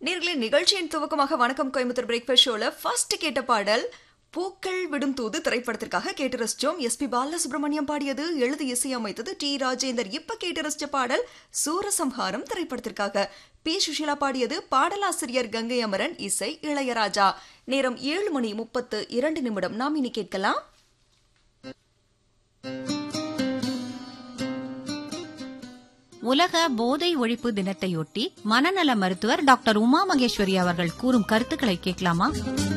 நேர்களே நிகழ்ச்சியின் துவக்கமாக வணக்கம் கோயம்புத்தூர் பிரேக்ஃபாஸ்ட் ஷோல ஃபர்ஸ்ட் கேட்ட பாடல் பூக்கள் விடும் தூது திரைப்படத்திற்காக கேட்டு ரசிச்சோம் எஸ் பி பாலசுப்ரமணியம் பாடியது எழுதி இசையமைத்தது டி ராஜேந்தர் இப்ப கேட்டு ரசிச்ச பாடல் சூரசம்ஹாரம் திரைப்படத்திற்காக பி சுஷீலா பாடியது பாடலாசிரியர் கங்கை அமரன் இசை இளையராஜா நேரம் ஏழு மணி முப்பத்து இரண்டு நிமிடம் நாம் இனி கேட்கலாம் உலக போதை ஒழிப்பு தினத்தையொட்டி மனநல மருத்துவர் டாக்டர் உமா மகேஸ்வரி அவர்கள் கூறும் கருத்துக்களை கேட்கலாமா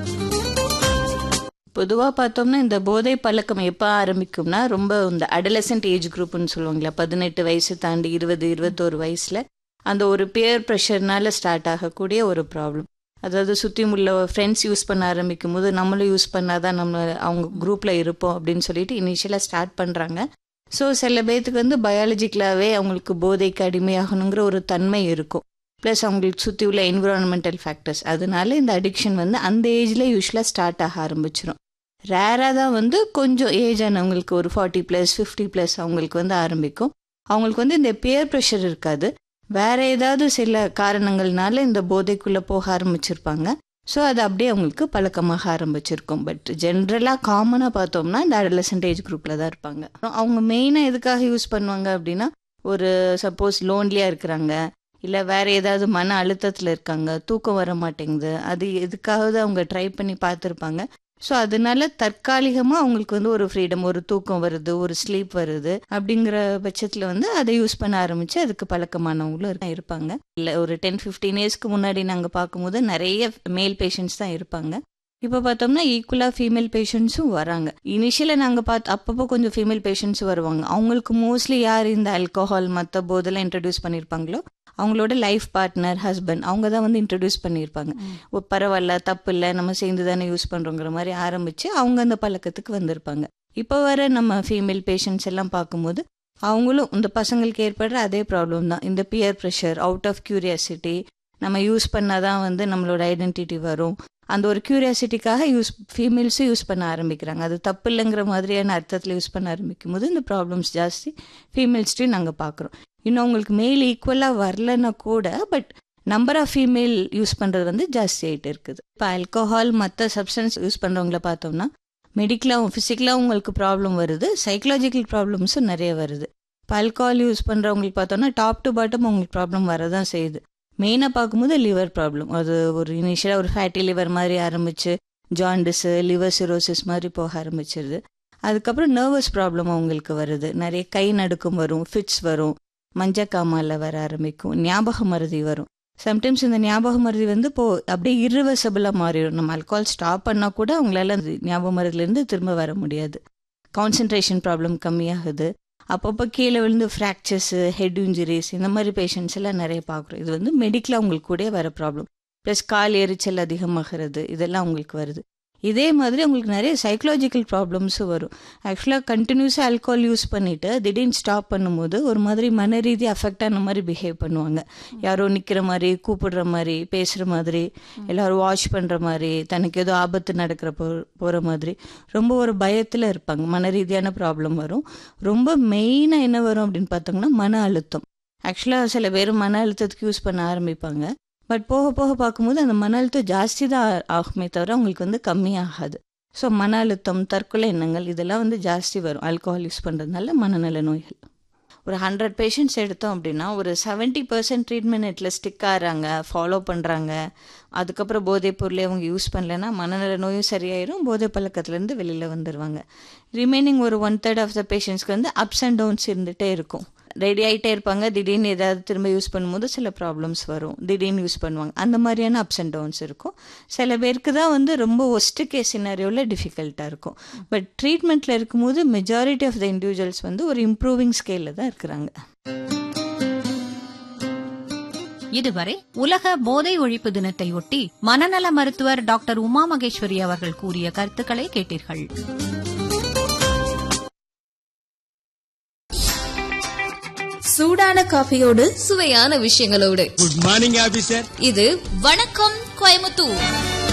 பொதுவாக பார்த்தோம்னா இந்த போதை பழக்கம் எப்போ ஆரம்பிக்கும்னா ரொம்ப இந்த அடலசன்ட் ஏஜ் குரூப்னு சொல்லுவாங்களே பதினெட்டு வயசு தாண்டி இருபது இருபத்தோரு வயசில் அந்த ஒரு பியர் ப்ரெஷர்னால ஸ்டார்ட் ஆகக்கூடிய ஒரு ப்ராப்ளம் அதாவது சுற்றி உள்ள ஃப்ரெண்ட்ஸ் யூஸ் பண்ண ஆரம்பிக்கும் போது நம்மளும் யூஸ் பண்ணாதான் நம்ம அவங்க குரூப்பில் இருப்போம் அப்படின்னு சொல்லிட்டு இனிஷியலாக ஸ்டார்ட் பண்ணுறாங்க ஸோ சில பேர்த்துக்கு வந்து பயாலஜிக்கலாகவே அவங்களுக்கு போதைக்கு அடிமையாகணுங்கிற ஒரு தன்மை இருக்கும் ப்ளஸ் அவங்களுக்கு சுற்றி உள்ள என்விரான்மெண்டல் ஃபேக்டர்ஸ் அதனால இந்த அடிக்ஷன் வந்து அந்த ஏஜில் யூஸ்வலாக ஸ்டார்ட் ஆக ஆரம்பிச்சிடும் ரேராக தான் வந்து கொஞ்சம் ஏஜ் ஆனவங்களுக்கு ஒரு ஃபார்ட்டி ப்ளஸ் ஃபிஃப்டி ப்ளஸ் அவங்களுக்கு வந்து ஆரம்பிக்கும் அவங்களுக்கு வந்து இந்த பியர் ப்ரெஷர் இருக்காது வேற ஏதாவது சில காரணங்கள்னால இந்த போதைக்குள்ளே போக ஆரம்பிச்சிருப்பாங்க ஸோ அது அப்படியே அவங்களுக்கு பழக்கமாக ஆரம்பிச்சிருக்கும் பட் ஜென்ரலாக காமனாக பார்த்தோம்னா இந்த அடலசன்ட் ஏஜ் குரூப்பில் தான் இருப்பாங்க அவங்க மெயினாக எதுக்காக யூஸ் பண்ணுவாங்க அப்படின்னா ஒரு சப்போஸ் லோன்லியாக இருக்கிறாங்க இல்லை வேற ஏதாவது மன அழுத்தத்தில் இருக்காங்க தூக்கம் வர மாட்டேங்குது அது எதுக்காவது அவங்க ட்ரை பண்ணி பார்த்துருப்பாங்க ஸோ அதனால தற்காலிகமாக அவங்களுக்கு வந்து ஒரு ஃப்ரீடம் ஒரு தூக்கம் வருது ஒரு ஸ்லீப் வருது அப்படிங்கிற பட்சத்தில் வந்து அதை யூஸ் பண்ண ஆரம்பித்து அதுக்கு பழக்கமானவங்களும் இருக்க- இருப்பாங்க இல்லை ஒரு டென் ஃபிஃப்டீன் இயர்ஸ்க்கு முன்னாடி நாங்கள் பார்க்கும்போது நிறைய மேல் பேஷண்ட்ஸ் தான் இருப்பாங்க இப்போ பார்த்தோம்னா ஈக்குவலாக ஃபீமேல் பேஷண்ட்ஸும் வராங்க இனிஷியலாக நாங்கள் பார்த்து அப்பப்போ கொஞ்சம் ஃபீமேல் பேஷண்ட்ஸ் வருவாங்க அவங்களுக்கு மோஸ்ட்லி யார் இந்த ஆல்கோஹால் மற்ற போதெல்லாம் இன்ட்ரடியூஸ் பண்ணியிருப்பாங்களோ அவங்களோட லைஃப் பார்ட்னர் ஹஸ்பண்ட் அவங்க தான் வந்து இன்ட்ரடியூஸ் பண்ணியிருப்பாங்க ஓ பரவாயில்ல தப்பு இல்லை நம்ம சேர்ந்து தானே யூஸ் பண்ணுறோங்கிற மாதிரி ஆரம்பித்து அவங்க அந்த பழக்கத்துக்கு வந்திருப்பாங்க இப்போ வர நம்ம ஃபீமேல் பேஷண்ட்ஸ் எல்லாம் பார்க்கும்போது அவங்களும் இந்த பசங்களுக்கு ஏற்படுற அதே ப்ராப்ளம் தான் இந்த peer pressure out of curiosity நம்ம யூஸ் பண்ணாதான் வந்து நம்மளோட ஐடென்டிட்டி வரும் அந்த ஒரு கியூரியாசிட்டிக்காக யூஸ் ஃபீமேல்ஸும் யூஸ் பண்ண ஆரம்பிக்கிறாங்க அது தப்பு இல்லைங்கிற மாதிரியான அர்த்தத்தில் யூஸ் பண்ண ஆரம்பிக்கும் போது இந்த ப்ராப்ளம்ஸ் ஜாஸ்தி ஃபீமேல்ஸ்டையும் நாங்கள் பார்க்குறோம் இன்னும் அவங்களுக்கு மேல் ஈக்குவலாக வரலன்னா கூட but number of female use பண்ணுறது வந்து ஜாஸ்தி ஆகிட்டு இருக்குது இப்போ ஆல்கோஹால் மற்ற சப்ஸ்டன்ஸ் யூஸ் பண்ணுறவங்கள பார்த்தோம்னா மெடிக்கலாகவும் ஃபிசிக்கலாகவும் உங்களுக்கு ப்ராப்ளம் வருது சைக்கலாஜிக்கல் ப்ராப்ளம்ஸும் நிறைய வருது இப்போ ஆல்கோஹால் யூஸ் பண்ணுறவங்களுக்கு பார்த்தோம்னா டாப் டு பாட்டம் அவங்களுக்கு ப்ராப்ளம் வரதான் செய்யுது மெயினாக பார்க்கும்போது லிவர் ப்ராப்ளம் அது ஒரு இனிஷியலாக ஒரு ஃபேட்டி லிவர் மாதிரி ஆரம்பிச்சு ஜாண்டிஸு லிவர் சிரோசிஸ் மாதிரி போக ஆரம்பிச்சிருது அதுக்கப்புறம் நர்வஸ் ப்ராப்ளம் அவங்களுக்கு வருது நிறைய கை நடுக்கம் வரும் ஃபிட்ஸ் வரும் மஞ்சக்காமால வர ஆரம்பிக்கும் ஞாபக மருதி வரும் சம்டைம்ஸ் இந்த ஞாபக மருதி வந்து இப்போ அப்படியே irreversible-ஆ மாறிடும் நம்ம ஆல்கோஹால் ஸ்டாப் பண்ணால் கூட அவங்களால அந்த ஞாபக மருதிலேருந்து திரும்ப வர முடியாது கான்சென்ட்ரேஷன் ப்ராப்ளம் கம்மியாகுது அப்பப்போ கீழே விழுந்து ஃப்ராக்சர்ஸு ஹெட் இன்ஜுரிஸ் இந்த மாதிரி பேஷண்ட்ஸ் எல்லாம் நிறைய பார்க்குறோம் இது வந்து மெடிக்கலாக உங்களுக்கு கூட வர ப்ராப்ளம் ப்ளஸ் கால் எரிச்சல் அதிகமாகிறது இதெல்லாம் உங்களுக்கு வருது இதே மாதிரி உங்களுக்கு நிறைய சைக்கலாஜிக்கல் ப்ராப்ளம்ஸும் வரும் ஆக்சுவலாக கண்டினியூஸாக ஆல்கோஹால் யூஸ் பண்ணிவிட்டு திடீர்னு ஸ்டாப் பண்ணும்போது ஒரு மாதிரி மன ரீதி அஃபெக்ட் ஆன மாதிரி பிஹேவ் பண்ணுவாங்க யாரோ நிற்கிற மாதிரி கூப்பிடுற மாதிரி பேசுகிற மாதிரி எல்லாரும் வாட்ச் பண்ணுற மாதிரி தனக்கு ஏதோ ஆபத்து நடக்கிற போ போகிற மாதிரி ரொம்ப ஒரு பயத்தில் இருப்பாங்க மன ரீதியான ப்ராப்ளம் வரும் ரொம்ப மெயினாக என்ன வரும் அப்படின்னு பார்த்தோம்னா மன அழுத்தம் ஆக்சுவலாக சில பேர் மன அழுத்தத்துக்கு யூஸ் பண்ண ஆரம்பிப்பாங்க பட் போக போக பார்க்கும்போது அந்த மன அழுத்தம் ஜாஸ்தி தான் ஆகுமே தவிர அவங்களுக்கு வந்து கம்மியாகாது ஸோ மன அழுத்தம் தற்கொலை எண்ணங்கள் இதெல்லாம் வந்து ஜாஸ்தி வரும் ஆல்கோஹால் யூஸ் பண்ணுறதுனால மனநல நோய்கள் ஒரு ஹண்ட்ரட் பேஷண்ட்ஸ் எடுத்தோம் அப்படின்னா ஒரு செவன்ட்டி பர்சன்ட் ட்ரீட்மெண்ட்டில் ஸ்டிக் ஆகிறாங்க ஃபாலோ பண்ணுறாங்க அதுக்கப்புறம் போதைப் பொருளை அவங்க யூஸ் பண்ணலைன்னா மனநல நோயும் சரியாயிரும் போதை பழக்கத்துலேருந்து வெளியில் வந்துடுவாங்க ரிமைனிங் ஒரு ஒன் தேர்ட் ஆஃப் த பேஷண்ட்ஸ்க்கு வந்து அப்ஸ் அண்ட் டவுன்ஸ் இருந்துகிட்டே இருக்கும் ரெடி ஆகிட்டே இருப்பாங்க திடீர்னு ஏதாவது திரும்ப யூஸ் பண்ணும்போது சில ப்ராப்ளம்ஸ் வரும் திடீர்னு யூஸ் பண்ணுவாங்க அந்த மாதிரியான அப்ஸ் அண்ட் டவுன்ஸ் இருக்கும் சில பேருக்கு தான் வந்து ரொம்ப ஒஸ்ட் கேஸ் சினாரியோவில் டிஃபிகல்ட்டாக இருக்கும் பட் ட்ரீட்மெண்ட்டில் இருக்கும்போது மெஜாரிட்டி ஆஃப் த இண்டிவிஜுவல்ஸ் வந்து ஒரு இம்ப்ரூவிங் ஸ்கேலில் தான் இருக்கிறாங்க இதுவரை உலக போதை ஒழிப்பு தினத்தையொட்டி மனநல மருத்துவர் டாக்டர் உமா மகேஸ்வரி அவர்கள் கூறிய கருத்துக்களை கேட்டீர்கள் சூடான காஃபியோடு சுவையான விஷயங்களோடு குட் மார்னிங் ஆபீசர் இது வணக்கம் கோயமுத்தூர்